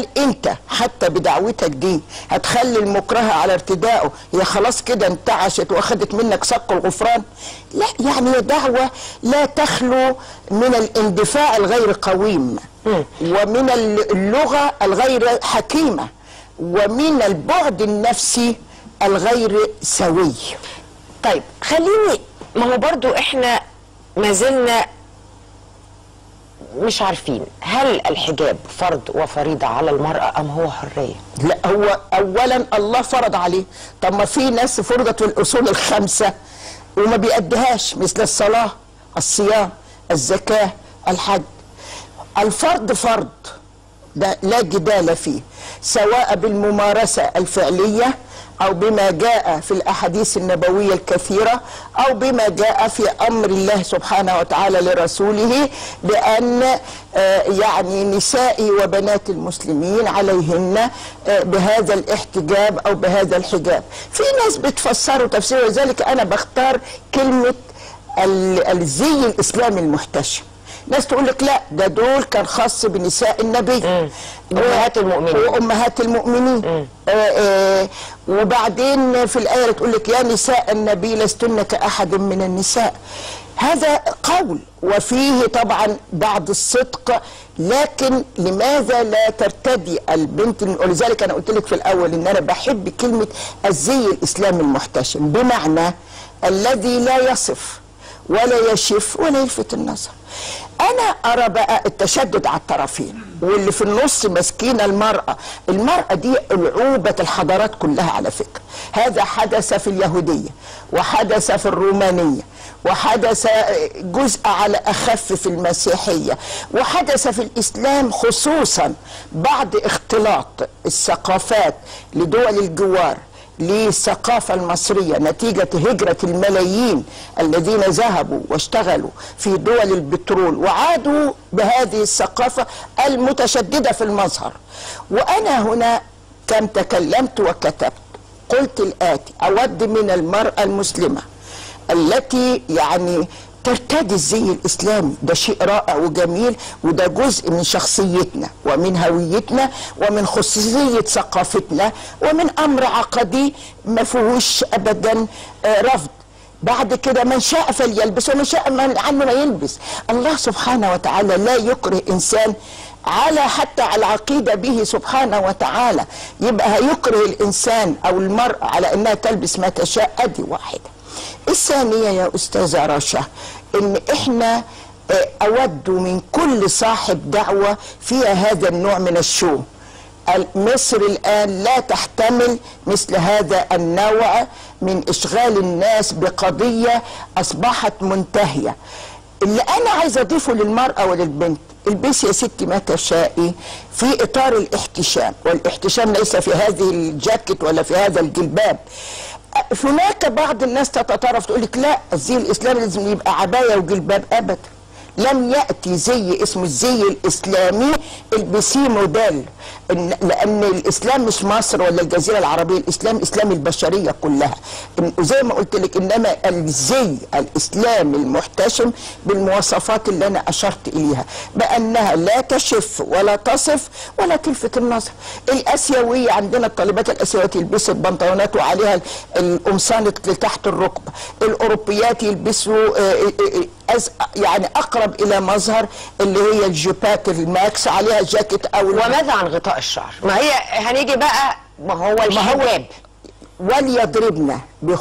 انت حتى بدعوتك دي هتخلي المكرهه على ارتدائه هي خلاص كده انتعشت واخدت منك صك الغفران لا يعني هي دعوه لا تخلو من الاندفاع الغير قويم ومن اللغه الغير حكيمه ومن البعد النفسي الغير سوي طيب خليني ما هو برضو احنا ما زلنا مش عارفين هل الحجاب فرض وفريضة على المرأة أم هو حرية؟ لا هو اولا الله فرض عليه طب ما في ناس فرضت الاصول الخمسه وما بيأديهاش مثل الصلاه الصيام الزكاه الحج الفرض فرض ده لا جدال فيه سواء بالممارسه الفعليه او بما جاء في الاحاديث النبويه الكثيره او بما جاء في امر الله سبحانه وتعالى لرسوله بان آه، يعني نسائي وبنات المسلمين عليهن آه، بهذا الاحتجاب او بهذا الحجاب في ناس بتفسروا تفسير ولذلك انا بختار كلمه ال- الزي الاسلامي المحتشم ناس تقول لك لا ده دول كان خاص بنساء النبي أمهات المؤمنين. وامهات المؤمنين آه آه وبعدين في الايه اللي تقول لك يا نساء النبي لستن كاحد من النساء هذا قول وفيه طبعا بعض الصدق لكن لماذا لا ترتدي البنت ولذلك انا قلت لك في الاول ان انا بحب كلمه الزي الاسلامي المحتشم بمعنى الذي لا يصف ولا يشف ولا يلفت النظر انا ارى بقى التشدد على الطرفين واللي في النص ماسكين المراه المراه دي العوبه الحضارات كلها على فكره هذا حدث في اليهوديه وحدث في الرومانيه وحدث جزء على اخف في المسيحيه وحدث في الاسلام خصوصا بعد اختلاط الثقافات لدول الجوار للثقافة المصرية نتيجة هجرة الملايين الذين ذهبوا واشتغلوا في دول البترول وعادوا بهذه الثقافة المتشددة في المظهر وأنا هنا كم تكلمت وكتبت قلت الآتي أود من المرأة المسلمة التي يعني ترتدي الزي الاسلامي ده شيء رائع وجميل وده جزء من شخصيتنا ومن هويتنا ومن خصوصيه ثقافتنا ومن امر عقدي ما فيهوش ابدا آه، رفض بعد كده من شاء فليلبس ومن شاء من عنه ما يلبس الله سبحانه وتعالى لا يكره انسان على حتى على العقيدة به سبحانه وتعالى يبقى هيكره الإنسان أو المرأة على أنها تلبس ما تشاء أدي واحدة الثانية يا أستاذة رشا إن إحنا آه، أود من كل صاحب دعوة فيها هذا النوع من الشو ال- مصر الآن لا تحتمل مثل هذا النوع من إشغال الناس بقضية أصبحت منتهية اللي أنا عايز أضيفه للمرأة وللبنت البسي يا ستي ما تشائي في إطار الاحتشام والاحتشام ليس في هذه الجاكيت ولا في هذا الجلباب هناك بعض الناس تتطرف تقول لك لا الزي الاسلامي لازم يبقى عبايه وجلباب ابدا لم ياتي زي اسمه الزي الاسلامي البسيه موديل إن- لان الاسلام مش مصر ولا الجزيره العربيه الاسلام اسلام البشريه كلها إن- وزي ما قلت لك انما الزي الاسلامي المحتشم بالمواصفات اللي انا اشرت اليها بانها لا تشف ولا تصف ولا تلفت النظر الاسيويه عندنا الطالبات الاسيويات يلبسوا البنطلونات وعليها ال- القمصان اللي تحت الركبه الاوروبيات يلبسوا آه، آه، آه، أز- يعني اقرب الى مظهر اللي هي الجيبات الماكس عليها جاكيت او وماذا عن غطاء الشعر؟ ما هي هنيجي بقى ما هو الحجاب وليضربن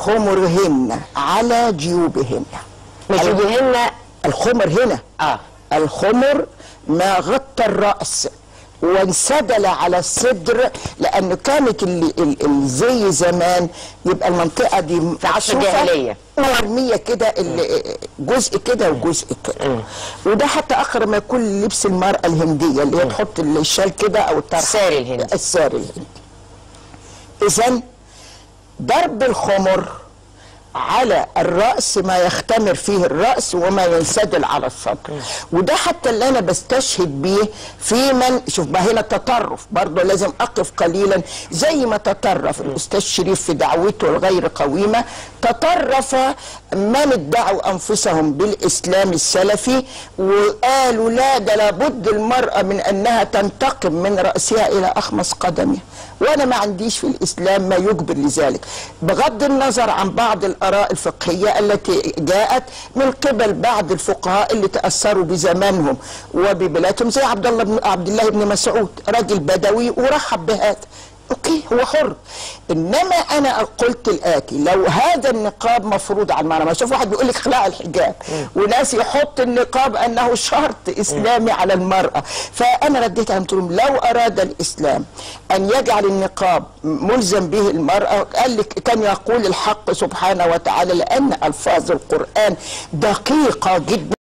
بخمرهن على جيوبهن مش بهن الخمر هنا اه الخمر ما غطى الرأس وانسدل على الصدر لأنه كانت ال- ال- الزي زمان يبقى المنطقة دي في عصر مكشوفة الجاهلية. مرمية كده ال- جزء كده وجزء كده وده حتى أقرب ما يكون لبس المرأة الهندية اللي هي تحط الشال كده أو الطرح الساري الهندي. الساري الهندي إذا ضرب الخمر على الرأس ما يختمر فيه الرأس وما ينسدل على الصدر وده حتى اللي أنا بستشهد بيه في من شوف بقى هنا تطرف برضه لازم أقف قليلا زي ما تطرف الأستاذ شريف في دعوته الغير قويمة تطرف من ادعوا أنفسهم بالإسلام السلفي وقالوا لا ده لابد المرأة من أنها تنتقم من رأسها إلى أخمص قدمها وأنا ما عنديش في الإسلام ما يجبر لذلك بغض النظر عن بعض الآراء الفقهية التي جاءت من قبل بعض الفقهاء اللي تأثروا بزمانهم وببلادهم زي عبد الله بن عبد الله بن مسعود راجل بدوي ورحب بهذا اوكي هو حر انما انا قلت الاتي لو هذا النقاب مفروض على المرأة ما شوف واحد بيقول لك اخلاع الحجاب وناس يحط النقاب انه شرط اسلامي على المراه فانا رديت عليهم قلت لهم لو اراد الاسلام ان يجعل النقاب ملزم به المراه قال لك كان يقول الحق سبحانه وتعالى لان الفاظ القران دقيقه جدا